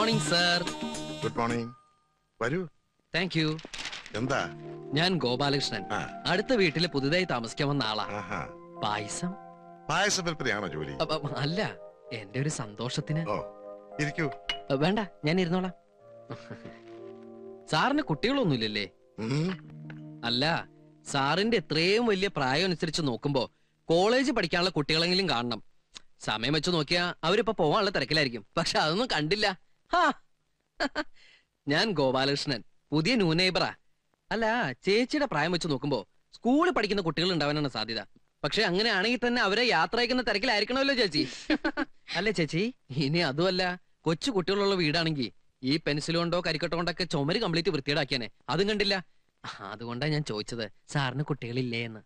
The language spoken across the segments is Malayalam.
മോർണിംഗ് സർ ഗുഡ് മോർണിംഗ് വരൂ താങ്ക് യു എന്താ ഞാൻ ഗോപാലകൃഷ്ണൻ ആ. അടുത്ത വീട്ടില് പുതുതായി താമസിക്കാൻ വന്ന ആളാ ആഹാ പായസം പായസ വിൽപ്പനയാണോ ജോലി അ, അ, അല്ല എന്റെ ഒരു സന്തോഷത്തിന് ഓ ഇരിക്കൂ അ, വേണ്ട ഞാൻ ഇരുന്നോളാം സാറിന് കുട്ടികളൊന്നുമില്ലല്ലേ ഉം, അല്ല സാറിന്റെ എത്രയും വലിയ പ്രായം അനുസരിച്ച് നോക്കുമ്പോ കോളേജ് പഠിക്കാനുള്ള കുട്ടികളെങ്കിലും കാണണം സമയം വെച്ച് നോക്കിയാ അവരിപ്പോ പോവാനുള്ള തിരക്കിലായിരിക്കും പക്ഷെ അതൊന്നും കണ്ടില്ല ഹാ. ഞാൻ ഗോപാലകൃഷ്ണൻ പുതിയ ന്യൂ നെയ്ബറാ അല്ല ചേച്ചിയുടെ പ്രായം വെച്ച് നോക്കുമ്പോ സ്കൂളിൽ പഠിക്കുന്ന കുട്ടികൾ ഉണ്ടാവാനാണ് സാധ്യത പക്ഷെ അങ്ങനെയാണെങ്കിൽ തന്നെ അവരെ യാത്ര അയക്കുന്ന തിരക്കിലായിരിക്കണമല്ലോ ചേച്ചി അല്ലേ ചേച്ചി ഇനി അതുമല്ല കൊച്ചു കുട്ടികളുള്ള വീടാണെങ്കിൽ ഈ പെൻസിൽ കൊണ്ടോ കരിക്കട്ടോ കൊണ്ടൊക്കെ ചുമര് കംപ്ലീറ്റ് വൃത്തിയേടാക്കിയാനെ അതും കണ്ടില്ല അതുകൊണ്ടാ ഞാൻ ചോദിച്ചത് സാറിന് കുട്ടികളില്ലേ എന്ന്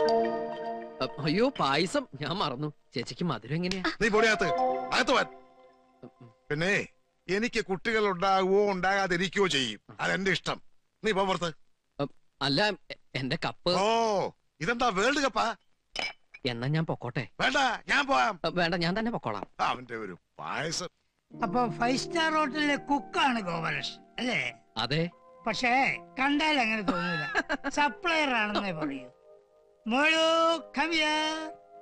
അ- അയ്യോ പായസം ഞാൻ മറന്നു ചേച്ചിക്ക് മധുരം എങ്ങനെയാ നീ പൊടിയകത്ത് അകത്ത് വാൻ പിന്നെ എനിക്ക് കുട്ടികൾ ഉണ്ടാകുവോ ഉണ്ടാകാതിരിക്കുകയോ ചെയ്യും അതെന്റെ ഇഷ്ടം നീ പോ പുറത്ത് അല്ല എ- എന്റെ കപ്പ് ഓ ഇതെന്താ വേൾഡ് കപ്പാ എന്നാ ഞാൻ പൊക്കോട്ടെ വേണ്ട ഞാൻ പോവാം അ, വേണ്ട ഞാൻ തന്നെ പൊക്കോളാം അവന്റെ ഒരു പായസം അപ്പൊ ഫൈവ് സ്റ്റാർ ഹോട്ടലിലെ കുക്കാണ് ഗോപാലകൃഷ്ണൻ അല്ലേ അതെ പക്ഷേ കണ്ടാൽ അങ്ങനെ തോന്നൂല സപ്ലയർ ആണെന്നേ പറയൂ മോളു come here.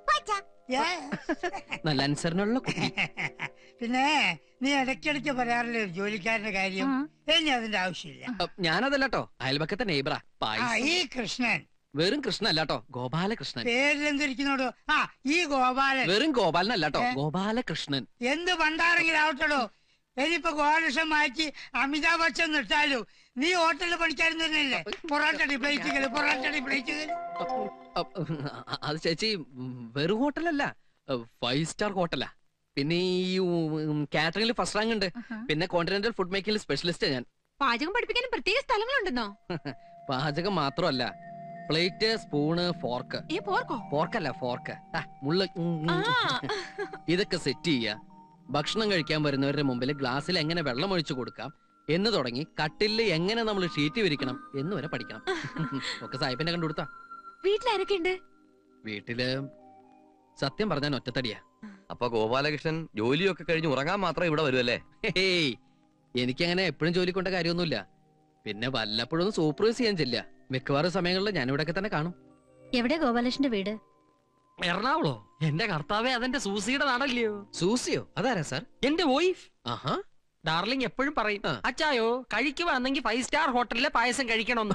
Yes. നല്ല അനുസരണമുള്ള കുട്ടി പിന്നെ നീ ഇടയ്ക്കിടയ്ക്ക് പറയാറില്ലേ ഒരു ജോലിക്കാരന്റെ കാര്യം ഇനി അതിന്റെ ആവശ്യമില്ല അ, ഞാനതല്ലട്ടോ അയൽപക്കത്തെ നെയ്ബറാ ആ പായസം ഈ കൃഷ്ണൻ വെറും കൃഷ്ണൻ അല്ലാട്ടോ ഗോപാലകൃഷ്ണൻ പേരിലെന്തിരിക്കുന്നോടോ ആ ഈ ഗോപാലൻ വെറും ഗോപാലനല്ലാട്ടോ ഏ? ഗോപാലകൃഷ്ണൻ എന്ത് പണ്ടാരെങ്കിലും ആവട്ടടോ ഇനിയിപ്പോ ഗോപാലകൃഷ്ണൻ മാറ്റി അമിതാഭ് ബച്ചൻ നിർത്താലോ നീ ഹോട്ടലിൽ പണിക്കാരൻ തന്നെയല്ലേ പൊറോട്ടടി പ്ലേറ്റുകൾ പൊറോട്ടടി പ്ലേറ്റുകൾ അ, അ, അത് ചേച്ചി ഉം, വെറും ഹോട്ടലല്ല ഫൈവ് സ്റ്റാർ ഹോട്ടലാ പിന്നെ ഈ കാറ്ററിംഗിൽ ഫസ്റ്റ് റാങ്ക് ഉണ്ട് പിന്നെ കോണ്ടിനെന്റൽ ഫുഡ് മേക്കിംഗ് സ്പെഷ്യലിസ്റ്റ് ഞാൻ പാചകം പഠിപ്പിക്കാനും പ്രത്യേക സ്ഥലങ്ങളുണ്ടെന്നോ പാചകം മാത്രമല്ല പ്ലേറ്റ് സ്പൂണ് ഫോർക്ക് ഏ പോർക്കോ ഫോർക്കല്ല ഫോർക്ക് ആ, മുള്ള ഉം, ഉം, ആ ഇതൊക്കെ സെറ്റ് ചെയ്യുക ഭക്ഷണം കഴിക്കാൻ വരുന്നവരുടെ മുമ്പിൽ ഗ്ലാസ്സിൽ എങ്ങനെ വെള്ളം ഒഴിച്ചു കൊടുക്കാം എന്ന് തുടങ്ങി കട്ടിലിൽ എങ്ങനെ നമ്മൾ ഷീറ്റ് വിരിക്കണം എന്ന് വരെ പഠിക്കണം ഒക്കെ സാഹിബിനെ കണ്ടുകൊടുത്താ വീട്ടിലാരൊക്കെ ഉണ്ട് വീട്ടില് സത്യം പറഞ്ഞാൽ ഒറ്റത്തടിയാ അപ്പൊ ഗോപാലകൃഷ്ണൻ ജോലിയൊക്കെ കഴിഞ്ഞ് ഉറങ്ങാൻ മാത്രം ഇവിടെ വരുമല്ലേ ഹേയ് എനിക്കങ്ങനെ എപ്പോഴും ജോലി കൊണ്ട കാര്യമൊന്നുമില്ല പിന്നെ വല്ലപ്പോഴും സൂപ്പർവൈസ് ചെയ്യാൻ ചെല്ല മിക്കവാറും സമയങ്ങളിൽ ഞാൻ ഇവിടെയൊക്കെ തന്നെ കാണും എവിടെ ഗോപാലകൃഷ്ണന്റെ വീട് എറണാകുളോ എന്റെ കർത്താവേ അതെന്റെ സൂസിയുടെ നാടല്ലയോ സൂസിയോ അതാരാ സാർ എന്റെ വോയിഫ് ആഹാ ഡാർലിംഗ് എപ്പോഴും പറയും ആ. അച്ചായോ കഴിക്കുവാണെങ്കിൽ ഫൈവ് സ്റ്റാർ ഹോട്ടലിലെ പായസം കഴിക്കണമെന്ന്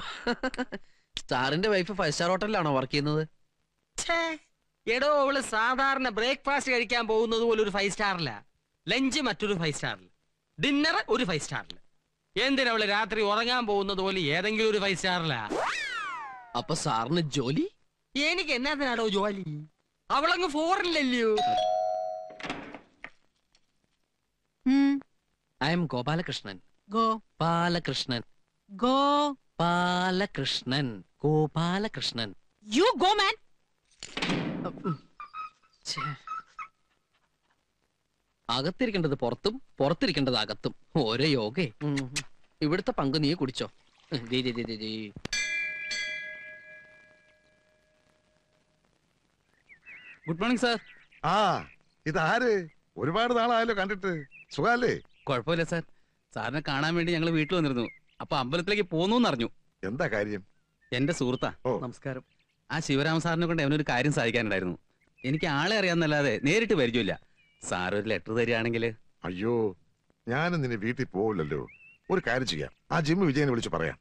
സാറിന്റെ വൈഫ് ഫൈവ് സ്റ്റാർ ഹോട്ടലിലാണോ വർക്ക് ചെയ്യുന്നത് ഛേ, എടോ അവള് സാധാരണ ബ്രേക്ക്ഫാസ്റ്റ് കഴിക്കാൻ പോകുന്നത് പോലെ ഒരു ഫൈവ് സ്റ്റാറില ലഞ്ച് മറ്റൊരു ഫൈവ് സ്റ്റാറിൽ ഡിന്നർ ഒരു ഫൈവ് സ്റ്റാറിൽ എന്തിനാ അവള് രാത്രി ഉറങ്ങാൻ പോകുന്നത് പോലെ ഏതെങ്കിലും ഒരു ഫൈവ് സ്റ്റാറിലാ അപ്പൊ സാറിന് ജോലി എനിക്ക് എന്നാത്തിനാടോ ജോലി അവളങ്ങ് ഫോറിനില്ലല്ലോ I am Gopalakrishnan go Balakrishnan go Balakrishnan Gopalakrishnan you go man ഛേ. അകത്തിരിക്കേണ്ടത് പുറത്തും പുറത്തിരിക്കേണ്ടത് അകത്തും ഓരോ യോഗേ ഉം. ഇവിടുത്തെ പങ്ക് നീ കുടിച്ചോ ഉം, ദേ, ദേ, ദേ, ദേ, ദേ. ഗുഡ് മോർണിംഗ് സാർ ആ ഇതാര് ഒരുപാട് നാളായല്ലോ കണ്ടിട്ട് സുഖല്ലേ കുഴപ്പമില്ല സാർ സാറിനെ കാണാൻ വേണ്ടി ഞങ്ങൾ വീട്ടിൽ വന്നിരുന്നു അപ്പൊ അമ്പലത്തിലേക്ക് പോന്നു എന്നറിഞ്ഞു എന്താ കാര്യം എന്റെ സുഹൃത്താ ഓ. നമസ്കാരം ആ ശിവരാമ സാറിനെ കൊണ്ട് അവനൊരു കാര്യം സാധിക്കാനുണ്ടായിരുന്നു എനിക്ക് ആളെ അറിയാന്നല്ലാതെ നേരിട്ട് പരിചയമില്ല സാർ ഒരു ലെറ്റർ തരികയാണെങ്കിൽ അയ്യോ ഞാനും നിന്നെ വീട്ടിൽ പോവില്ലല്ലോ ഒരു കാര്യം ചെയ്യാം ആ ജിമ്മ് വിജയനെ വിളിച്ച് പറയാം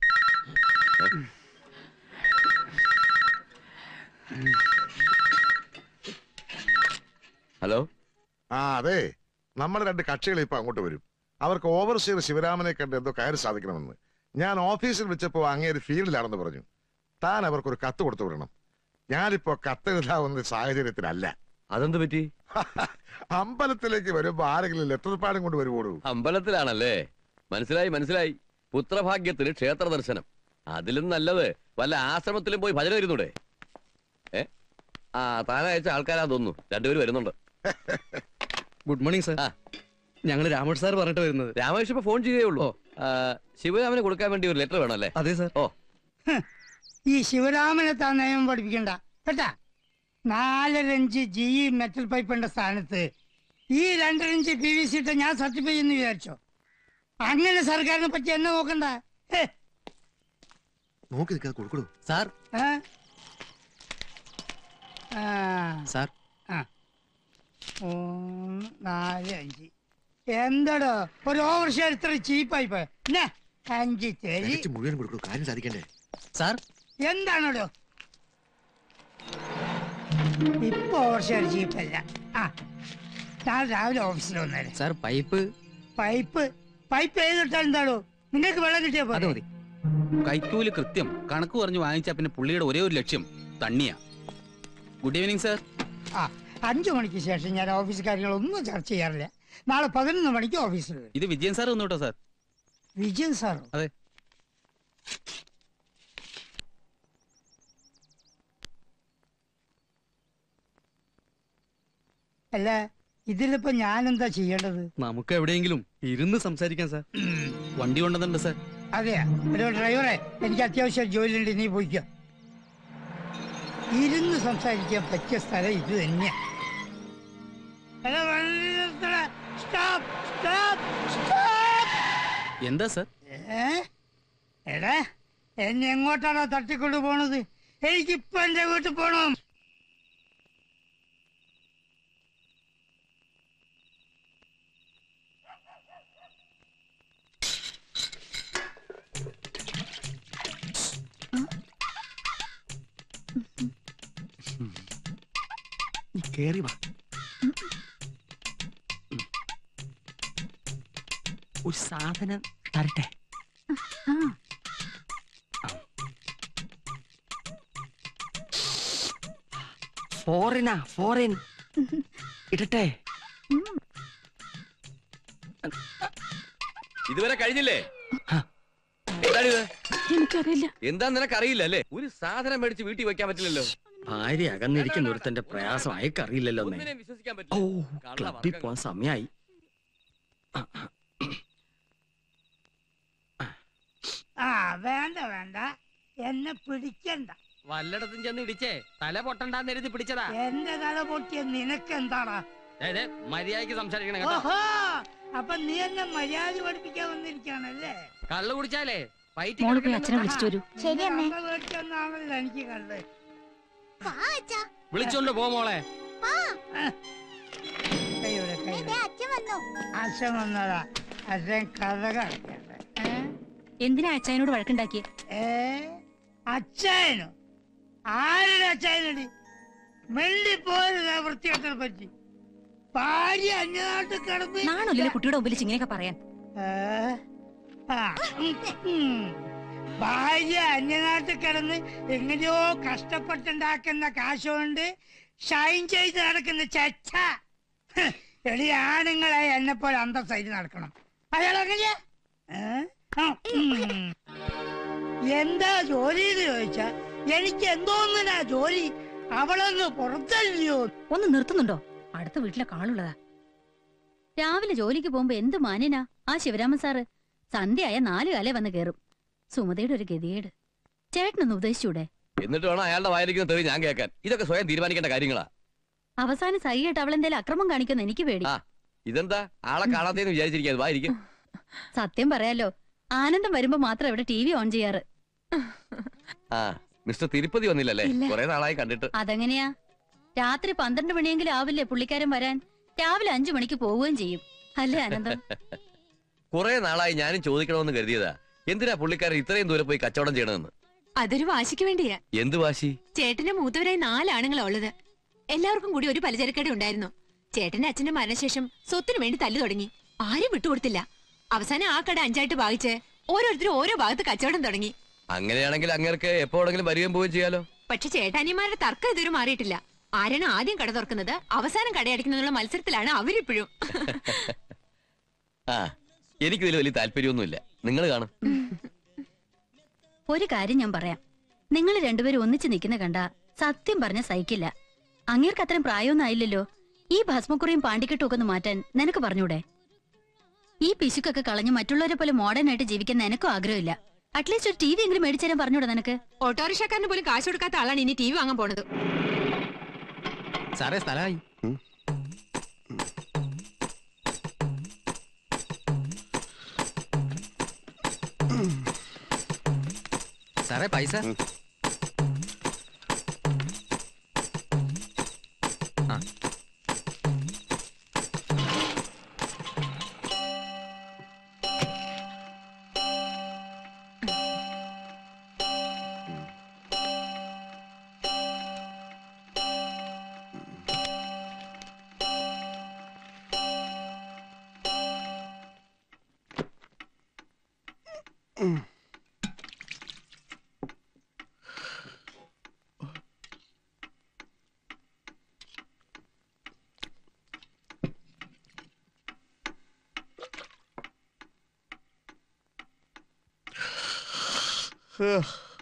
ഹലോ ആ അതെ നമ്മുടെ രണ്ട് കക്ഷികൾ ഇപ്പൊ അങ്ങോട്ട് വരും അവർക്ക് ഓവർസീർ ശിവരാമനെ കണ്ട് എന്തോ കാര്യം സാധിക്കണമെന്ന് ഞാൻ ഓഫീസിൽ വിളിച്ചപ്പോ അങ്ങേര് ഫീൽഡിലാണെന്ന് പറഞ്ഞു താൻ അവർക്കൊരു കത്ത് കൊടുത്തു വിടണം ഞാനിപ്പോ കത്തെഴുതാവുന്ന സാഹചര്യത്തിലല്ല അതെന്ത് പറ്റി അമ്പലത്തിലേക്ക് വരുമ്പോ ആരെങ്കിലും ലെറ്റർ പാടും കൊണ്ട് വരുവോളൂ അമ്പലത്തിലാണല്ലേ മനസ്സിലായി മനസ്സിലായി പുത്രഭാഗ്യത്തിന് ക്ഷേത്ര ദർശനം അതിലും നല്ലത് വല്ല ആശ്രമത്തിലും പോയി ഭജന വരുന്നൂടെ ഏ ആ താനയച്ച ആൾക്കാരാ തോന്നുന്നു രണ്ടുപേരും വരുന്നുണ്ട് ഗുഡ് മോർണിംഗ് സാർ ആ. ഞങ്ങൾ രാമോട്ട് സാർ പറഞ്ഞിട്ട് വരുന്നത് രാമേഷ് ഇപ്പൊ ഫോൺ ചെയ്തേ ഉള്ളൂ ആ, ശിവരാമന് കൊടുക്കാൻ വേണ്ടി ഒരു ലെറ്റർ വേണമല്ലേ അതെ സാർ ഓ ഈ ശിവരാമനെ താൻ നിയമം പഠിപ്പിക്കണ്ട കേട്ടാ നാലരഞ്ച് ജി ഇ മെറ്റൽ പൈപ്പിന്റെ സ്ഥാനത്ത് ഈ രണ്ടരഞ്ച് പി വി സി ഇട്ട് ഞാൻ സർട്ടിഫൈ ചെയ്യുന്നു വിചാരിച്ചോ അങ്ങനെ സർക്കാരിനെ പറ്റി എന്നെ നോക്കണ്ട ഹേ, നോക്കി നിൽക്കാതെ കൊടുക്കടൂ സാർ ആ? ആ, സാർ ആ. മൂന്ന് നാല് അഞ്ച് എന്താടോ ഒരു ഓവർ ഷെയർ ഇത്ര ചീപ്പായി പോയ എന്നാ അഞ്ച് തെരി തികച്ച് മുഴുവൻ കൊടുക്കടൂ കാര്യം സാധിക്കണ്ടേ സാർ എന്താണോ ഇപ്പൊ ഓവർ ഷെയർ ചീപ്പല്ല ആ നാളെ രാവിലെ ഓഫീസിൽ വന്നേരെ സാർ പൈപ്പ് പൈപ്പ് പൈപ്പ് ഏതിട്ടാ എന്താണോ നിങ്ങൾക്ക് വെള്ളം കിട്ടിയാ അത് പോലെ മതി കൈക്കൂലി കൃത്യം കണക്ക് പറഞ്ഞു വാങ്ങിച്ചാ പിന്നെ പുള്ളിയുടെ ഒരേ ഒരു ലക്ഷ്യം തണ്ണിയാ ഗുഡ് ഈവനിങ് സാർ ആ അഞ്ചു മണിക്ക് ശേഷം ഞാൻ ഓഫീസ് കാര്യങ്ങളൊന്നും ചർച്ച ചെയ്യാറില്ല നാളെ പതിനൊന്ന് മണിക്ക് ഓഫീസിൽ വരും ഇത് വിജയൻ സാർ വന്നു കേട്ടോ സാർ വിജയൻ സാറോ അതെ. അല്ല ഇതിലിപ്പോ ഞാൻ എന്താ ചെയ്യേണ്ടത് നമുക്ക് എവിടെയെങ്കിലും ഇരുന്ന് സംസാരിക്കാം സാർ വണ്ടി കൊണ്ടുവന്നിട്ടുണ്ട് സാർ അതെയാ ഒരു ഡ്രൈവറെ എനിക്ക് അത്യാവശ്യം ജോലിയുണ്ട് നീ പോയിക്കോ ഇരുന്ന് സംസാരിക്കാൻ പറ്റിയ സ്ഥലം ഇത് തന്നെയാ എടാ, വണ്ടി നിർത്തടാ. Stop, stop, stop. എന്താ സാർ ഏ? എടാ എന്നെ എങ്ങോട്ടാണോ തട്ടിക്കൊണ്ട് പോണത് എനിക്കിപ്പൊ എന്റെ വീട്ടിൽ പോണം നീ കേറി വാ ഒരു സാധനം തരട്ടെ ഫോറിനാ ഫോറിൻ ഇടട്ടെ ഇതുവരെ കഴിഞ്ഞില്ലേ ആ. എന്താണിത് എനിക്കറിയില്ല എന്താ നിനക്ക് അറിയില്ല അല്ലേ ഒരു സാധനം മേടിച്ച് വീട്ടിൽ വെക്കാൻ പറ്റില്ലല്ലോ ഭാര്യ അകന്നിരിക്കുന്ന ഒരുത്തന്റെ പ്രയാസം അയക്കറിയില്ലല്ലോ ഒന്നിനെയും വിശ്വസിക്കാൻ ഓ പറ്റില്ല കള്ള ക്ലബിൽ വർഗ്ഗങ്ങൾ. പോവാൻ സമയായി ആ വേണ്ട വേണ്ട എന്നെ പിടിക്കണ്ട വല്ലയിടത്തും ചെന്ന് ഇടിച്ചേ തല പൊട്ടണ്ടാന്ന് എഴുതി പിടിച്ചതാ എന്റെ തല പൊട്ടിയ നിനക്ക് എന്താടാ അതെ മര്യാദക്ക് സംസാരിക്കണം കേട്ടോ ഓഹോ അപ്പൊ നീ എന്നെ മര്യാദ പഠിപ്പിക്കാൻ വന്നിരിക്കാണല്ലേ കള്ളു കുടിച്ചാലേ വയറ്റിൽ മോള് പോയി കിടക്കുന്ന അച്ഛനെ വിളിച്ചിട്ട് വരൂ ശരി അമ്മേ അമ്മ മേടിച്ചെന്നാണല്ലോ എനിക്ക് കണ്ടത് വിളിച്ചോണ്ട് പോ മോളെ കൈയുടെ കൈയുടെ അച്ഛൻ വന്നു അച്ഛൻ വന്നതാ അച്ഛൻ കഥ കളിക്കണ്ട ഏ? എന്തിനാ അച്ഛനോട് വഴക്കുണ്ടാക്കിയേ ഏ അച്ചായനോ ആരുടെ അച്ചായനടി മെല്ലി പോരുന്ന വൃത്തികെട്ടനെ പറ്റി ഭാര്യ അന്യനാട്ടിൽ കിടന്ന് നാണല്ലോ കുട്ടിയുടെ മുമ്പിൽ ഇങ്ങനെയൊക്കെ പറയാൻ ഏ? ആ, ഉം, ഉം. ഭാര്യ അന്യനാട്ടിൽ കിടന്ന് എങ്ങനെയോ കഷ്ടപ്പെട്ടുണ്ടാക്കുന്ന കാശ് കൊണ്ട് ഷൈൻ ചെയ്ത് നടക്കുന്ന ചച്ച ഹ്, എടി ആണുങ്ങളെ എന്നെ പോലെ അന്തസ്സായിട്ട് നടക്കണം അയാൾ അങ്ങനെയാ ഏ? ആ, ഉം. എന്താ ജോലി എന്ന് ചോദിച്ചാ എനിക്ക് എന്തോന്നിനാ ജോലി അവളൊന്ന് പുറത്തല്ലയോ ഒന്ന് നിർത്തുന്നുണ്ടോ അടുത്ത വീട്ടിലെ കാളുള്ളതാ രാവിലെ ജോലിക്ക് പോകുമ്പോ എന്ത് മാന്യനാ ആ ശിവരാമൻ സാറ് സന്ധ്യയായ നാലു കാലേ വന്ന് കേറും സുമതയുടെ ഒരു ഗതികേട് ചേട്ടനൊന്ന് ഉപദേശിച്ചൂടെ എന്നിട്ട് വേണം അയാളുടെ വായിരിക്കുന്ന തെറി ഞാൻ കേൾക്കാൻ ഇതൊക്കെ സ്വയം തീരുമാനിക്കേണ്ട കാര്യങ്ങളാ അവസാനം സഹിയായിട്ട് അവളെന്തേലും അക്രമം കാണിക്കുന്ന എനിക്ക് പേടി ആ. ഇതെന്താ ആളെ കാണാത്തേന്ന് വിചാരിച്ചിരിക്കാതെ വായിരിക്കും സത്യം പറയാലോ ആനന്ദം വരുമ്പോ മാത്രം ഇവിടെ ടി വി ഓൺ ചെയ്യാറ് ആ മിസ്റ്റർ തിരുപ്പതി വന്നില്ലല്ലേ ഇല്ല. കുറെ നാളായി കണ്ടിട്ട് അതെങ്ങനെയാ രാത്രി പന്ത്രണ്ട് മണിയെങ്കിലും ആവില്ലേ പുള്ളിക്കാരൻ വരാൻ രാവിലെ അഞ്ചു മണിക്ക് പോവുകയും ചെയ്യും അല്ലേ ആനന്ദം കുറെ നാളായി ഞാനും ചോദിക്കണമെന്ന് കരുതിയതാ എന്തിനാ പുള്ളിക്കാരൻ ഇത്രയും ദൂരെ പോയി കച്ചവടം ചെയ്യണമെന്ന് അതൊരു വാശിക്ക് വേണ്ടിയാ എന്ത് വാശി ചേട്ടന്റെ മൂത്തവരായി നാലാണുങ്ങളാ ഉള്ളത് എല്ലാവർക്കും കൂടി ഒരു പലചരക്കട ഉണ്ടായിരുന്നു ചേട്ടന്റെ അച്ഛന്റെ മരണശേഷം സ്വത്തിനു വേണ്ടി തല്ലു തുടങ്ങി ആരും വിട്ടുകൊടുത്തില്ല അവസാനം ആ കട അഞ്ചായിട്ട് ഭാഗിച്ച് ഓരോരുത്തരും ഓരോ ഭാഗത്ത് കച്ചവടം തുടങ്ങി അങ്ങനെയാണെങ്കിൽ അങ്ങേർക്ക് എപ്പോഴെങ്കിലും വരികയും പോവുകയും ചെയ്യാലോ പക്ഷെ ചേട്ടാനിമാരുടെ തർക്കം ഇതുവരെ മാറിയിട്ടില്ല ആരാണ് ആദ്യം കട തുറക്കുന്നത് അവസാനം കടയടിക്കുന്നതിനുള്ള മത്സരത്തിലാണ് അവരിപ്പോഴും ആ എനിക്കിതിൽ വലിയ താല്പര്യമൊന്നുമില്ല നിങ്ങൾ കാണും ഒരു കാര്യം ഞാൻ പറയാം നിങ്ങൾ രണ്ടുപേരും ഒന്നിച്ച് നിൽക്കുന്ന കണ്ട സത്യം പറഞ്ഞ സഹിക്കില്ല അങ്ങേർക്ക് അത്രയും പ്രായമൊന്നും ആയില്ലല്ലോ ഈ ഭസ്മക്കുറിയും പാണ്ടിക്കെട്ടും ഒക്കെ ഒന്ന് മാറ്റാൻ നിനക്ക് പറഞ്ഞൂടെ ഈ പിശുക്കൊക്കെ കളഞ്ഞ് മറ്റുള്ളവരെ പോലെ മോഡേൺ ആയിട്ട് ജീവിക്കാൻ എനക്കും ആഗ്രഹമില്ല അറ്റ്ലീസ്റ്റ് ഒരു ടി വി എങ്കിലും മേടിച്ചു തരാൻ പറഞ്ഞൂടെ നിനക്ക് ഓട്ടോറിക്ഷക്കാരന് പോലും കാശ് കൊടുക്കാത്ത ആളാണ് ഇനി ടി വി വാങ്ങാൻ പോണത് സാറേ സ്ഥലമായി സാറേ പൈസ ആ Ugh.